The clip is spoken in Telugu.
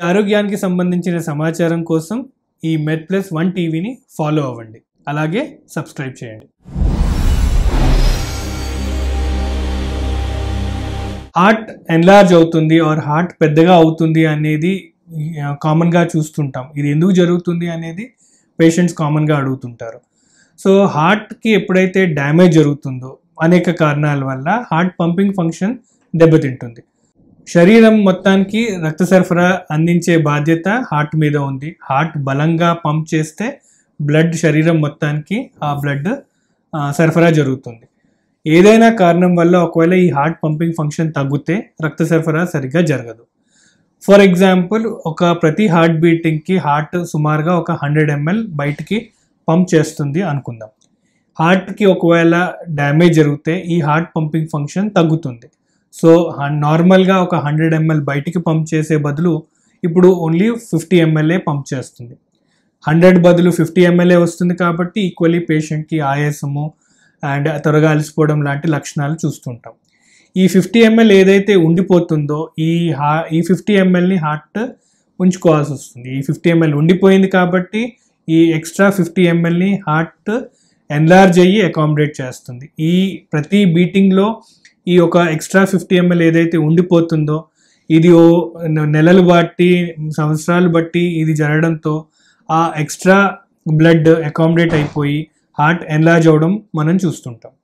ఆరోగ్యానికి సంబంధించిన సమాచారం కోసం ఈ మెడ్ ప్లస్ వన్ టీవీని ఫాలో అవ్వండి అలాగే సబ్స్క్రైబ్ చేయండి హార్ట్ ఎన్లార్జ్ అవుతుంది ఆర్ హార్ట్ పెద్దగా అవుతుంది అనేది కామన్గా చూస్తుంటాం ఇది ఎందుకు జరుగుతుంది అనేది పేషెంట్స్ కామన్గా అడుగుతుంటారు సో హార్ట్కి ఎప్పుడైతే డ్యామేజ్ జరుగుతుందో అనేక కారణాల వల్ల హార్ట్ పంపింగ్ ఫంక్షన్ దెబ్బతింటుంది శరీరం మొత్తానికి రక్త సరఫరా అందించే బాధ్యత హార్ట్ మీద ఉంది హార్ట్ బలంగా పంప్ చేస్తే బ్లడ్ శరీరం మొత్తానికి ఆ బ్లడ్ సరఫరా జరుగుతుంది ఏదైనా కారణం వల్ల ఒకవేళ ఈ హార్ట్ పంపింగ్ ఫంక్షన్ తగ్గితే రక్త సరఫరా సరిగ్గా జరగదు ఫర్ ఎగ్జాంపుల్ ఒక ప్రతి హార్ట్ బీటింగ్కి హార్ట్ సుమారుగా ఒక హండ్రెడ్ ఎంఎల్ బయటికి పంప్ చేస్తుంది అనుకుందాం హార్ట్కి ఒకవేళ డ్యామేజ్ జరిగితే ఈ హార్ట్ పంపింగ్ ఫంక్షన్ తగ్గుతుంది సో నార్మల్గా ఒక హండ్రెడ్ ఎంఎల్ బయటికి పంప్ చేసే బదులు ఇప్పుడు ఓన్లీ ఫిఫ్టీ ఎంఎల్ఏ పంప్ చేస్తుంది హండ్రెడ్ బదులు ఫిఫ్టీ ఎంఎల్ఏ వస్తుంది కాబట్టి ఈక్వల్లీ పేషెంట్కి ఆయాసము అండ్ త్వరగా అలసిపోవడం లాంటి లక్షణాలు చూస్తుంటాం ఈ ఫిఫ్టీ ఎంఎల్ ఏదైతే ఉండిపోతుందో ఈ హా ఈ ఫిఫ్టీ ఎంఎల్ని హార్ట్ ఉంచుకోవాల్సి వస్తుంది ఈ ఫిఫ్టీ ఎంఎల్ ఉండిపోయింది కాబట్టి ఈ ఎక్స్ట్రా ఫిఫ్టీ ఎంఎల్ని హార్ట్ ఎన్లార్జ్ అయ్యి అకామిడేట్ చేస్తుంది ఈ ప్రతి బీటింగ్లో ఈ ఒక ఎక్స్ట్రా ఫిఫ్టీ ఎంఎల్ ఏదైతే ఉండిపోతుందో ఇది ఓ నెలలు బట్టి సంవత్సరాలు బట్టి ఇది జరగడంతో ఆ ఎక్స్ట్రా బ్లడ్ అకామిడేట్ అయిపోయి హార్ట్ ఎన్లార్జ్ అవడం మనం చూస్తుంటాం